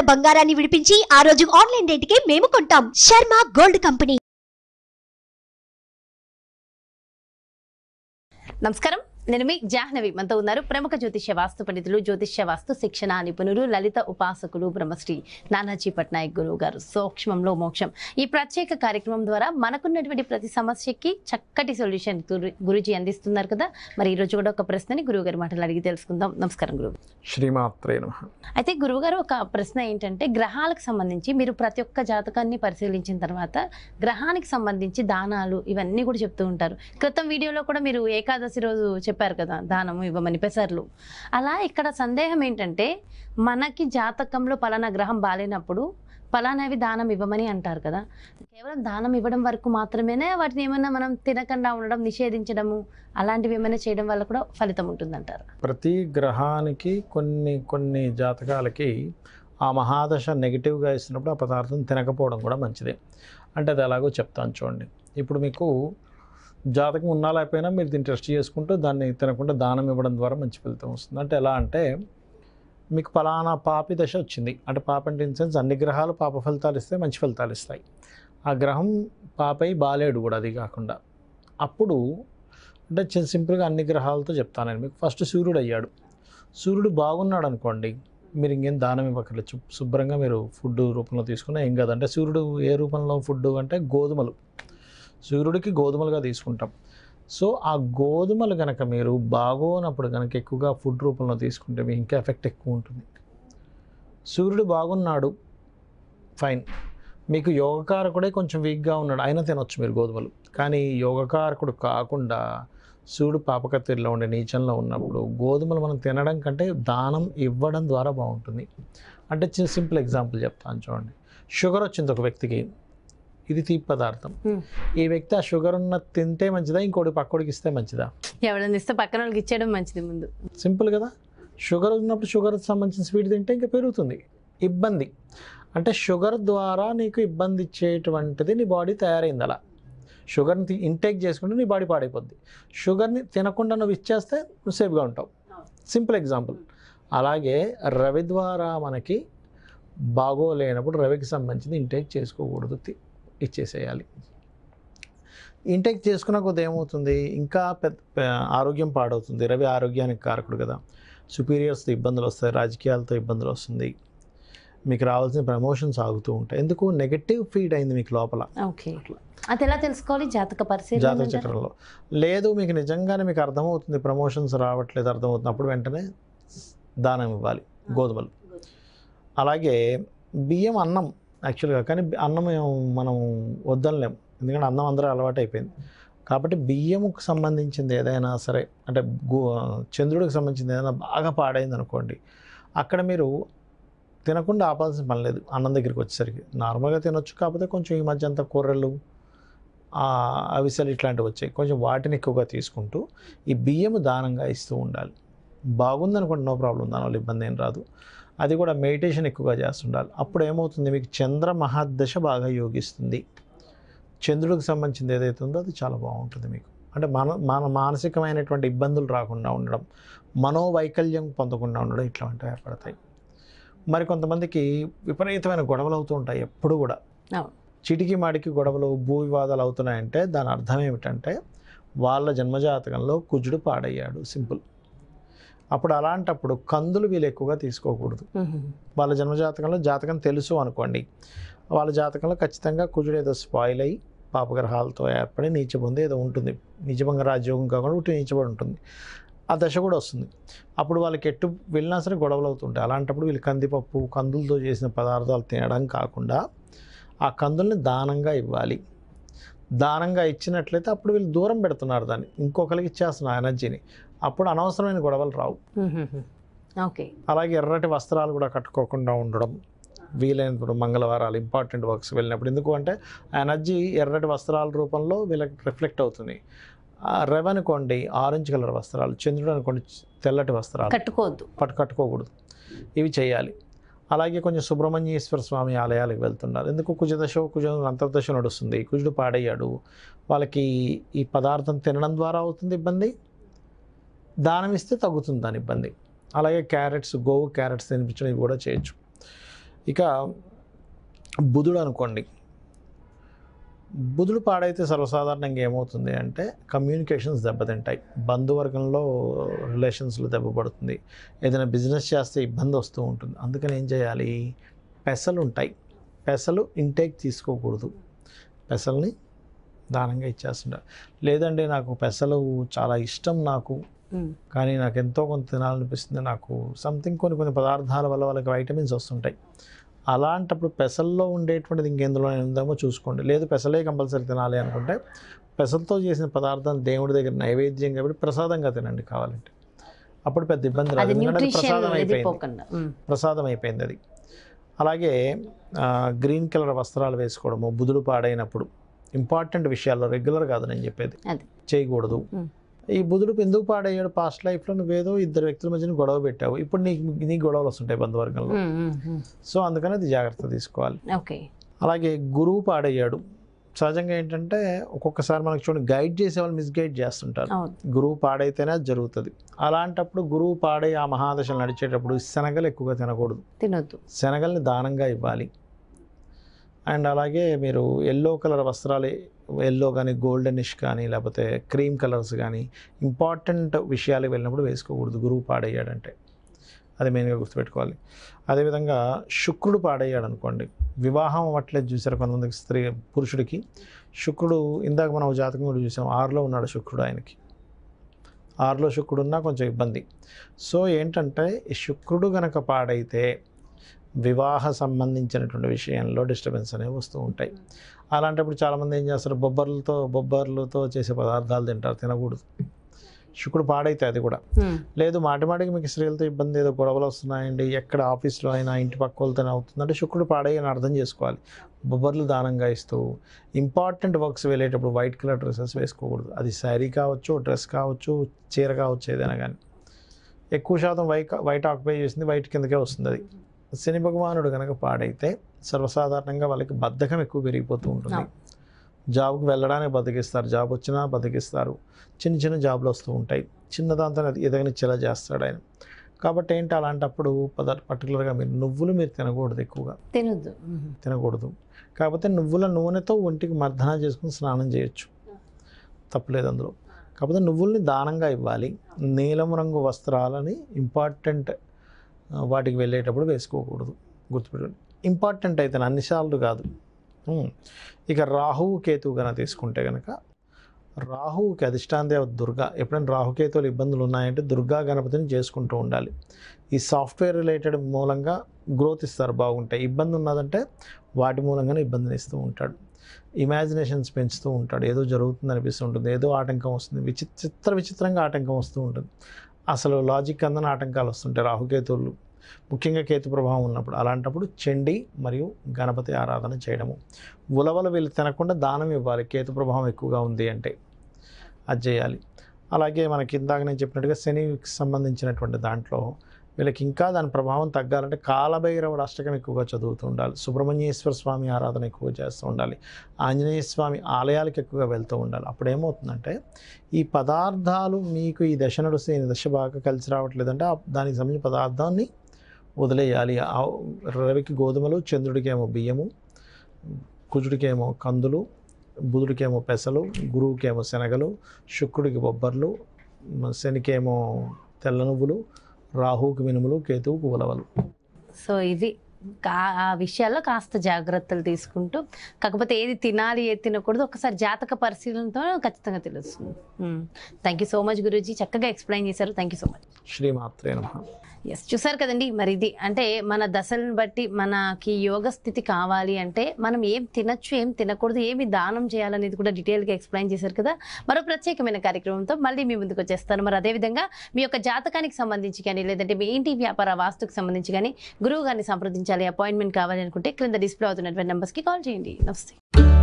ఉన్న బంగారాన్ని విడిపించి ఆ రోజు ఆన్లైన్ రేటుకే మేము కొంటాం శర్మ గోల్డ్ కంపెనీ నమస్కారం నేను మీ జాహ్నవి మనతో ఉన్నారు ప్రముఖ జ్యోతిష్య వాస్తు పండితులు జ్యోతిష్య వాస్తు శిక్షణ నిపుణులు లలిత ఉపాసకులు బ్రహ్మశ్రీ నానాజీ పట్నాయక్ గురువు గారు సూక్ష్మంలో మోక్షం ఈ ప్రత్యేక కార్యక్రమం ద్వారా మనకున్నటువంటి ప్రతి సమస్యకి చక్కటి సొల్యూషన్ గురు- గురూజీ అందిస్తున్నారు కదా మరి ఈ రోజు కూడా ఒక ప్రశ్నని గురువు గారి మాటలు అడిగి తెలుసుకుందాం నమస్కారం గురువు శ్రీమాత్రే నమ అయితే గురువుగారు ఒక ప్రశ్న ఏంటంటే గ్రహాలకు సంబంధించి మీరు ప్రతి ఒక్క జాతకాన్ని పరిశీలించిన తర్వాత గ్రహానికి సంబంధించి దానాలు ఇవన్నీ కూడా చెప్తూ ఉంటారు క్రితం వీడియోలో కూడా మీరు ఏకాదశి రోజు చెప్పారు కదా దానము ఇవ్వమని పెసర్లు అలా ఇక్కడ సందేహం ఏంటంటే మనకి జాతకంలో పలానా గ్రహం బాలేనప్పుడు పలానావి దానం ఇవ్వమని అంటారు కదా కేవలం దానం ఇవ్వడం వరకు మాత్రమేనే వాటిని ఏమైనా మనం తినకుండా ఉండడం నిషేధించడము అలాంటివి ఏమైనా చేయడం వల్ల కూడా ఫలితం ఉంటుందంటారు ప్రతి గ్రహానికి కొన్ని కొన్ని జాతకాలకి ఆ మహాదశ నెగిటివ్గా ఇస్తున్నప్పుడు ఆ పదార్థం తినకపోవడం కూడా మంచిదే అంటే అది ఎలాగో చెప్తాను చూడండి ఇప్పుడు మీకు జాతకం ఉన్నా లేకపోయినా మీరు దీన్ని టెస్ట్ చేసుకుంటూ దాన్ని తినకుండా దానం ఇవ్వడం ద్వారా మంచి ఫలితం వస్తుంది అంటే ఎలా అంటే మీకు ఫలానా పాపి దశ వచ్చింది అంటే పాప అంటే ఇన్ సెన్స్ అన్ని గ్రహాలు పాప ఫలితాలు ఇస్తే మంచి ఫలితాలు ఇస్తాయి ఆ గ్రహం పాపై బాలేడు కూడా అది కాకుండా అప్పుడు అంటే చి- సింపుల్గా అన్ని గ్రహాలతో చెప్తాను నేను మీకు ఫస్ట్ సూర్యుడు అయ్యాడు సూర్యుడు బాగున్నాడు అనుకోండి మీరు ఇంకేం దానం ఇవ్వక్కర్లేదు శు- శుభ్రంగా మీరు ఫుడ్ రూపంలో తీసుకున్నా ఏం కాదు అంటే సూర్యుడు ఏ రూపంలో ఫుడ్ అంటే గోధుమలు సూర్యుడికి గోధుమలుగా తీసుకుంటాం సో ఆ గోధుమలు కనుక మీరు బాగోనప్పుడు కనుక ఎక్కువగా ఫుడ్ రూపంలో తీసుకుంటే మీకు ఇంకా ఎఫెక్ట్ ఎక్కువ ఉంటుంది సూర్యుడు బాగున్నాడు ఫైన్ మీకు యోగకారకుడే కొంచెం వీక్గా ఉన్నాడు అయినా తినొచ్చు మీరు గోధుమలు కానీ యోగకారకుడు కాకుండా సూర్యుడు పాపకత్తిరిలో ఉండే నీచంలో ఉన్నప్పుడు గోధుమలు మనం తినడం కంటే దానం ఇవ్వడం ద్వారా బాగుంటుంది అంటే చిన్న సింపుల్ ఎగ్జాంపుల్ చెప్తాను చూడండి షుగర్ వచ్చింది ఒక వ్యక్తికి ఇది తీపి పదార్థం Hmm. ఈ వ్యక్తి ఆ షుగర్ ఉన్న తింటే మంచిదా ఇంకోటి పక్కోడికి ఇస్తే మంచిదా ఎవరైనా ఇస్తే పక్కన వాళ్ళకి ఇచ్చేయడం మంచిది ముందు సింపుల్ కదా షుగర్ ఉన్నప్పుడు షుగర్ సంబంధించిన స్వీట్ తింటే ఇంకా పెరుగుతుంది ఇబ్బంది అంటే షుగర్ ద్వారా నీకు ఇబ్బంది ఇచ్చేటువంటిది నీ బాడీ తయారైంది అలా షుగర్ని ఇంటేక్ చేసుకుంటే నీ బాడీ పాడైపోద్ది షుగర్ని తినకుండా నువ్వు ఇచ్చేస్తే నువ్వు సేఫ్గా ఉంటావు సింపుల్ ఎగ్జాంపుల్ అలాగే రవి ద్వారా మనకి బాగోలేనప్పుడు రవికి సంబంధించింది ఇంటేక్ చేసుకోకూడదు తి- ఇచ్చేసేయాలి ఇంటేక్ చేసుకున్న కొద్ది ఏమవుతుంది ఇంకా పెద్ద పె- ఆరోగ్యం పాడవుతుంది రవి ఆరోగ్యానికి కారకుడు కదా సుపీరియర్స్తో ఇబ్బందులు వస్తాయి రాజకీయాలతో ఇబ్బందులు వస్తుంది మీకు రావాల్సిన ప్రమోషన్స్ ఆగుతూ ఉంటాయి ఎందుకు నెగటివ్ ఫీడ్ అయింది మీకు లోపల ఓకే అది ఎలా తెలుసుకోవాలి జాతక జాతక పరిశీలన చక్రంలో లేదు మీకు నిజంగానే మీకు అర్థమవుతుంది ప్రమోషన్స్ రావట్లేదు అర్థమవుతుంది అప్పుడు వెంటనే దానం ఇవ్వాలి గోధుమలు అలాగే బియ్యం అన్నం యాక్చువల్గా కానీ బి- అన్నం ఏం- మనం వద్దనలేం ఎందుకంటే అన్నం అందరూ అలవాటు అయిపోయింది కాబట్టి బియ్యముకు సంబంధించింది ఏదైనా సరే అంటే గో చంద్రుడికి సంబంధించింది ఏదైనా బాగా పాడైంది అనుకోండి అక్కడ మీరు తినకుండా ఆపాల్సిన పని లేదు అన్నం దగ్గరికి వచ్చేసరికి నార్మల్గా తినొచ్చు కాకపోతే కొంచెం ఈ మధ్య అంతా కూరలు ఆ, అవిసెలు ఇట్లాంటివి వచ్చాయి కొంచెం వాటిని ఎక్కువగా తీసుకుంటూ ఈ బియ్యము దానంగా ఇస్తూ ఉండాలి బాగుందనుకోండి నో ప్రాబ్లం దానివల్ల ఇబ్బంది ఏం రాదు అది కూడా మెడిటేషన్ ఎక్కువగా చేస్తుండాలి అప్పుడు ఏమవుతుంది మీకు చంద్ర మహాదశ బాగా యోగిస్తుంది చంద్రుడికి సంబంధించింది ఏదైతే ఉందో అది చాలా బాగుంటుంది మీకు అంటే మన మన మానసికమైనటువంటి ఇబ్బందులు రాకుండా ఉండడం మనోవైకల్యం పొందకుండా ఉండడం ఇట్లాంటివి ఏర్పడతాయి మరి కొంతమందికి విపరీతమైన గొడవలు అవుతూ ఉంటాయి ఎప్పుడు కూడా అవును. చిటికి మాటికి గొడవలు భూ వివాదాలు అవుతున్నాయంటే దాని అర్థం ఏమిటంటే వాళ్ళ జన్మజాతకంలో కుజుడు పాడయ్యాడు సింపుల్ అప్పుడు అలాంటప్పుడు కందులు వీళ్ళు ఎక్కువగా తీసుకోకూడదు వాళ్ళ జన్మజాతకంలో జాతకం తెలుసు అనుకోండి వాళ్ళ జాతకంలో ఖచ్చితంగా కుజుడు ఏదో స్పాయిల్ అయ్యి పాపగ్రహాలతో ఏర్పడి నీచబొంది ఏదో ఉంటుంది నీచభంగ రాజ్యోగం కాకుండా ఉట్టి నీచబడి ఉంటుంది ఆ దశ కూడా వస్తుంది అప్పుడు వాళ్ళకి ఎట్టు వెళ్ళినా సరే గొడవలు అవుతుంటాయి అలాంటప్పుడు వీళ్ళు కందిపప్పు కందులతో చేసిన పదార్థాలు తినడం కాకుండా ఆ కందుల్ని దానంగా ఇవ్వాలి దానంగా ఇచ్చినట్లయితే అప్పుడు వీళ్ళు దూరం పెడుతున్నారు దాన్ని ఇంకొకరికి ఇచ్చేస్తున్నారు ఎనర్జీని అప్పుడు అనవసరమైన గొడవలు రావు ఓకే అలాగే ఎర్రటి వస్త్రాలు కూడా కట్టుకోకుండా ఉండడం వీలైనప్పుడు మంగళవారాలు ఇంపార్టెంట్ వర్క్స్ వెళ్ళినప్పుడు ఎందుకు అంటే ఆ ఎనర్జీ ఎర్రటి వస్త్రాల రూపంలో వీళ్ళకి రిఫ్లెక్ట్ అవుతుంది ఆ రెవ్ అనుకోండి ఆరెంజ్ కలర్ వస్త్రాలు చంద్రుడు అనుకోండి తెల్లటి వస్త్రాలు కట్టుకోవద్దు పట్టు కట్టుకోకూడదు ఇవి చేయాలి అలాగే కొంచెం సుబ్రహ్మణ్యేశ్వర స్వామి ఆలయాలకు వెళ్తున్నారు ఎందుకు కుజదశ కుజ అంతర్దశ నడుస్తుంది కుజుడు పాడయ్యాడు వాళ్ళకి ఈ పదార్థం తినడం ద్వారా అవుతుంది ఇబ్బంది దానం ఇస్తే తగ్గుతుంది దాని ఇబ్బంది అలాగే క్యారెట్స్ గోవు క్యారెట్స్ తినిపించడం ఇవి కూడా చేయొచ్చు ఇక బుధుడు అనుకోండి బుధుడు పాడైతే సర్వసాధారణంగా ఏమవుతుంది అంటే కమ్యూనికేషన్స్ దెబ్బతింటాయి బంధువర్గంలో రిలేషన్స్లో దెబ్బపడుతుంది ఏదైనా బిజినెస్ చేస్తే ఇబ్బంది వస్తూ ఉంటుంది అందుకని ఏం చేయాలి పెసలు ఉంటాయి పెసలు ఇంటేక్ తీసుకోకూడదు పెసల్ని దానంగా ఇచ్చేస్తుంటారు లేదండి నాకు పెసలు చాలా ఇష్టం నాకు ఉమ్, కానీ నాకు ఎంతో కొంత తినాలనిపిస్తుంది నాకు సంథింగ్ కొన్ని కొన్ని పదార్థాల వల్ల వాళ్ళకి వైటమిన్స్ వస్తుంటాయి అలాంటప్పుడు పెసల్లో ఉండేటువంటిది ఇంకెందులో ఉందేమో చూసుకోండి లేదు పెసలే కంపల్సరీ తినాలి అనుకుంటే పెసలతో చేసిన పదార్థం దేవుడి దగ్గర నైవేద్యం కాబట్టి ప్రసాదంగా తినండి కావాలంటే అప్పుడు పెద్ద ఇబ్బంది రాదు అది ఎందుకంటే అది న్యూట్రిషన్ ప్రసాదం ఇది అయిపోయింది పోకుండా ఉమ్, ప్రసాదం అయిపోయింది అది అలాగే ఆ, గ్రీన్ కలర్ వస్త్రాలు వేసుకోవడము బుధుడు పాడైనప్పుడు ఇంపార్టెంట్ విషయాల్లో రెగ్యులర్ కాదు నేను చెప్పేది అది. చేయకూడదు మ్. ఈ బుధుడు ఎందుకు పాడయ్యాడు పాస్ట్ లైఫ్లో నువ్వేదో ఇద్దరు వ్యక్తుల మధ్యన గొడవ పెట్టావు ఇప్పుడు నీకు నీ గొడవలు వస్తుంటాయి బంధువర్గంలో ఉమ్, ఉమ్, ఉమ్. సో అందుకని అది జాగ్రత్త తీసుకోవాలి ఓకే అలాగే గురువు పాడయ్యాడు సహజంగా ఏంటంటే ఒక్కొక్కసారి మనకు చూడండి గైడ్ చేసే వాళ్ళు మిస్గైడ్ చేస్తుంటారు అవును గురువు పాడైతేనే అది జరుగుతుంది అలాంటప్పుడు గురువు పాడై ఆ మహాదశలు నడిచేటప్పుడు శనగలు ఎక్కువగా తినకూడదు తినొద్దు శనగల్ని దానంగా ఇవ్వాలి అండ్ అలాగే మీరు ఎల్లో కలర్ వస్త్రాలు ఎల్లో కానీ గోల్డెనిష్ కానీ లేకపోతే క్రీమ్ కలర్స్ కానీ ఇంపార్టెంట్ విషయాలకు వెళ్ళినప్పుడు వేసుకోకూడదు గురువు పాడయ్యాడంటే అది మెయిన్గా గుర్తుపెట్టుకోవాలి అదేవిధంగా శుక్రుడు పాడయ్యాడు అనుకోండి వివాహం అవ్వట్లేదు చూసారు కొంతమందికి స్త్రీ పురుషుడికి శుక్రుడు ఇందాక మనం ఒక జాతకం కూడా చూసాం ఆరులో ఉన్నాడు శుక్రుడు ఆయనకి ఆరులో శుక్రుడు ఉన్నా కొంచెం ఇబ్బంది సో ఏంటంటే ఈ శుక్రుడు గనక పాడైతే వివాహ సంబంధించినటువంటి విషయంలో డిస్టర్బెన్స్ అనేవి వస్తూ ఉంటాయి అలాంటప్పుడు చాలామంది ఏం చేస్తారు బొబ్బర్లతో బొబ్బర్లతో చేసే పదార్థాలు తింటారు తినకూడదు శుక్రుడు పాడైతే అది కూడా ఉమ్, లేదు మాటి మాటికి మీకు స్త్రీలతో ఇబ్బంది ఏదో గొడవలు వస్తున్నాయండి ఎక్కడ ఆఫీస్లో అయినా ఇంటి పక్క వాళ్ళతోనే అవుతుందంటే శుక్రుడు పాడై అని అర్థం చేసుకోవాలి బొబ్బర్లు దానంగా ఇస్తూ ఇంపార్టెంట్ వర్క్స్ వెళ్ళేటప్పుడు వైట్ కలర్ డ్రెస్సెస్ వేసుకోకూడదు అది శారీ కావచ్చు డ్రెస్ కావచ్చు చీర కావచ్చు ఏదైనా కానీ ఎక్కువ శాతం వైట్ వైట్ ఆక్యుపై చేసింది వైట్ కిందకే వస్తుంది అది శని భగవానుడు కనుక పాడైతే సర్వసాధారణంగా వాళ్ళకి బద్ధకం ఎక్కువ పెరిగిపోతూ ఉంటుంది అవును. జాబ్కి వెళ్ళడానికి బతికిస్తారు జాబ్ వచ్చినా బతికిస్తారు చిన్న చిన్న జాబ్లు వస్తూ ఉంటాయి చిన్న దాంతో ఏదైనా చిల చేస్తాడు ఆయన కాబట్టి ఏంటి అలాంటప్పుడు పద పర్టికులర్గా మీరు నువ్వులు మీరు తినకూడదు ఎక్కువగా తినొద్దు ఉమ్, తినకూడదు కాకపోతే నువ్వుల నూనెతో ఒంటికి మర్దన చేసుకుని స్నానం చేయొచ్చు తప్పులేదు అందులో కాకపోతే నువ్వుల్ని దానంగా ఇవ్వాలి నీలం రంగు వస్త్రాలని ఇంపార్టెంట్ వాటికి వెళ్ళేటప్పుడు వేసుకోకూడదు గుర్తుపెట్టుకోండి ఇంపార్టెంట్ అయితే అన్నిసార్లు కాదు ఉమ్. ఇక రాహువు కేతువు కనుక తీసుకుంటే కనుక రాహువుకి అధిష్టాన దేవత దుర్గా ఎప్పుడైనా రాహుకేతువులు ఇబ్బందులు ఉన్నాయంటే దుర్గా గణపతిని చేసుకుంటూ ఉండాలి ఈ సాఫ్ట్వేర్ రిలేటెడ్ మూలంగా గ్రోత్ ఇస్తారు బాగుంటాయి ఇబ్బంది ఉన్నదంటే వాటి మూలంగానే ఇబ్బందిని ఇస్తూ ఉంటాడు ఇమాజినేషన్స్ పెంచుతూ ఉంటాడు ఏదో జరుగుతుంది అనిపిస్తూ ఉంటుంది ఏదో ఆటంకం వస్తుంది విచిత్ర విచిత్రంగా ఆటంకం వస్తూ ఉంటుంది అసలు లాజిక్ అందని ఆటంకాలు వస్తుంటాయి రాహుకేతువులు ముఖ్యంగా కేతు ప్రభావం ఉన్నప్పుడు అలాంటప్పుడు చండి మరియు గణపతి ఆరాధన చేయడము ఉలవలు వీళ్ళు తినకుండా దానం ఇవ్వాలి కేతు ప్రభావం ఎక్కువగా ఉంది అంటే అది చేయాలి అలాగే మనకి ఇందాక నేను చెప్పినట్టుగా శనికి సంబంధించినటువంటి దాంట్లో వీళ్ళకి ఇంకా దాని ప్రభావం తగ్గాలంటే కాలభైరవుడు అష్టకం ఎక్కువగా చదువుతూ ఉండాలి సుబ్రహ్మణ్యేశ్వర స్వామి ఆరాధన ఎక్కువగా చేస్తూ ఉండాలి ఆంజనేయ స్వామి ఆలయాలకు ఎక్కువగా వెళ్తూ ఉండాలి అప్పుడు ఏమవుతుందంటే ఈ పదార్థాలు మీకు ఈ దశ నడుస్తే ఈ దశ బాగా కలిసి రావట్లేదంటే ఆ దానికి సంబంధించిన పదార్థాన్ని వదిలేయాలి ఆ రవికి గోధుమలు చంద్రుడికేమో బియ్యము కుజుడికేమో కందులు బుధుడికేమో పెసలు గురువుకేమో శనగలు శుక్రుడికి బొబ్బర్లు మ- శనికేమో తెల్ల నువ్వులు రాహువుకి మినుములు కేతువుకు ఉలవలు సో ఇది కా- ఆ విషయాల్లో కాస్త జాగ్రత్తలు తీసుకుంటూ కాకపోతే ఏది తినాలి ఏది తినకూడదు ఒకసారి జాతక పరిశీలనతో ఖచ్చితంగా తెలుస్తుంది థ్యాంక్ యూ సో మచ్ గురూజీ చక్కగా ఎక్స్ప్లెయిన్ చేశారు థ్యాంక్ యూ సో మచ్ శ్రీమాత్రే నమ ఎస్ చూసారు కదండి మరి ఇది అంటే మన దశలను బట్టి మనకి యోగ స్థితి కావాలి అంటే మనం ఏం తినచ్చు ఏం తినకూడదు ఏమి దానం చేయాలనేది కూడా డీటెయిల్గా ఎక్స్ప్లెయిన్ చేశారు కదా మరో ప్రత్యేకమైన కార్యక్రమంతో మళ్ళీ మీ ముందుకు వచ్చేస్తాను మరి అదేవిధంగా మీ యొక్క జాతకానికి సంబంధించి కానీ లేదంటే మీ ఇంటి వ్యాపార వాస్తుకు సంబంధించి కానీ గురువు గారిని సంప్రదించాలి అపాయింట్మెంట్ కావాలి అనుకుంటే క్రింద డిస్ప్లే అవుతున్నటువంటి నెంబర్స్కి కాల్ చేయండి నమస్తే